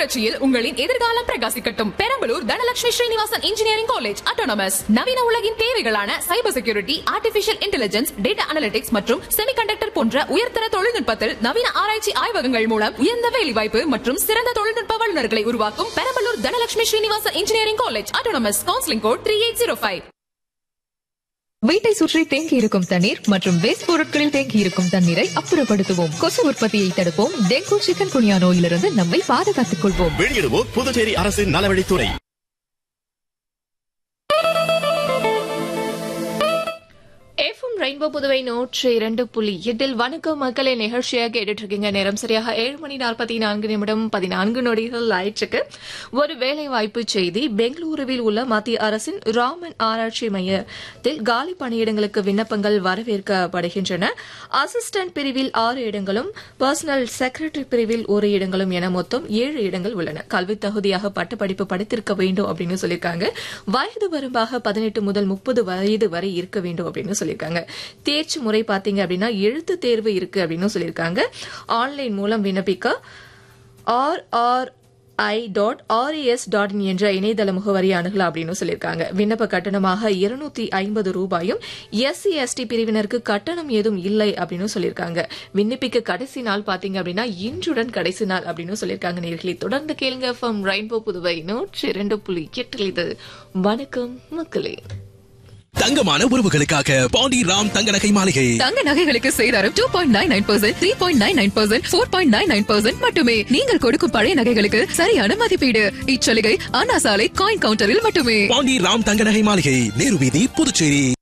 புரட்சியில் உங்களின் எதிர்காலம் பிரகாசிக்கட்டும் Perambalur Dhanalakshmi Srinivasan engineering college autonomous நவீன உலகின் தேவைகளான cyber security artificial intelligence data analytics மற்றும் செமிகண்டக்டர் போன்ற உயர்தர தொழில்நுட்பத்தில் நவீன ஆராய்ச்சி ஆய்வகங்கள் மூலம் உயர்ந்த வேலைவாய்ப்பு மற்றும் சிறந்த தொழில்நுட்ப வல்லுநர்களை உருவாக்கும் Perambalur Dhanalakshmi Srinivasan engineering college autonomous counselling code three eight zero five வீட்டை சுற்றி தேங்கி இருக்கும் தண்ணீர் மற்றும் வேஸ்ட் பொருட்களில் தேங்கி இருக்கும் தண்ணீரை அப்புறப்படுத்துவோம் கொசு உற்பத்தியை தடுப்போம் டெங்கு சிக்கன் குனியா நோயிலிருந்து நம்மை பாதுகாத்துக் கொள்வோம் வெளியிடுவோர் புதுச்சேரி அரசின் நலவழித்துறை எஃப்எம் ரெயின்போ புதுவை நூற்று இரண்டு புள்ளி எட்டில் வணக்கம் மக்களை நிகழ்ச்சியாக கேட்டுட்டு இருக்கீங்க நேரம் சரியாக ஏழு மணி நாற்பத்தி நான்கு நிமிடம் பதினான்கு நொடிகள் ஆயிடுச்சுக்கு ஒரு வேலை வாய்ப்பு செய்தி பெங்களூருவில் உள்ள மத்திய அரசின் ராமன் ஆராய்ச்சி மையத்தில் காலி பணியிடங்களுக்கு விண்ணப்பங்கள் வரவேற்கப்படுகின்றன அசிஸ்டன்ட் பிரிவில் ஆறு இடங்களும் பர்சனல் செக்ரட்டரி பிரிவில் ஒரு இடங்களும் என மொத்தம் ஏழு இடங்கள் உள்ளன கல்வி தகுதியாக பட்டப்படிப்பு படித்திருக்க வேண்டும் அப்படின்னு சொல்லியிருக்காங்க வயது வரம்பாக பதினெட்டு முதல் முப்பது வயது வரை இருக்க வேண்டும் அப்படின்னு சொல்லியிருக்காங்க தேர்ச்சி முறை பாத்தீங்க அப்படின்னா எழுத்து தேர்வு இருக்கு அப்படின்னு சொல்லியிருக்காங்க ஆன்லைன் மூலம் விண்ணப்பிக்க R R I dot RAS dot in என்ற இணையதள முகவரி அணுகலாம் அப்படின்னு சொல்லியிருக்காங்க விண்ணப்ப கட்டணமாக இருநூத்தி ஐம்பது ரூபாயும் எஸ்சி எஸ்டி பிரிவினருக்கு கட்டணம் ஏதும் இல்லை அப்படின்னு சொல்லியிருக்காங்க விண்ணப்பிக்க கடைசி நாள் பாத்தீங்க அப்படின்னா இன்றுடன் கடைசி நாள் அப்படின்னு சொல்லியிருக்காங்க நேர்களை தொடர்ந்து கேளுங்க ஃப்ரம் ரெயின்போ புதுவை நூற்றி இரண்டு புள்ளி எட்டில் இது வணக்கம் மக்களே தங்கமான உறவுகளுக்காக பாண்டி ராம் தங்க நகை மாளிகை தங்க நகைகளுக்கு சேதாரம் two point nine nine percent three point nine nine percent four point nine nine percent மட்டுமே நீங்கள் கொடுக்கும் பழைய நகைகளுக்கு சரியான மதிப்பீடு இச்சலுகை அண்ணா சாலை காயின் கவுண்டரில் மட்டுமே பாண்டி ராம் தங்க நகை மாளிகை நேரு வீதி புதுச்சேரி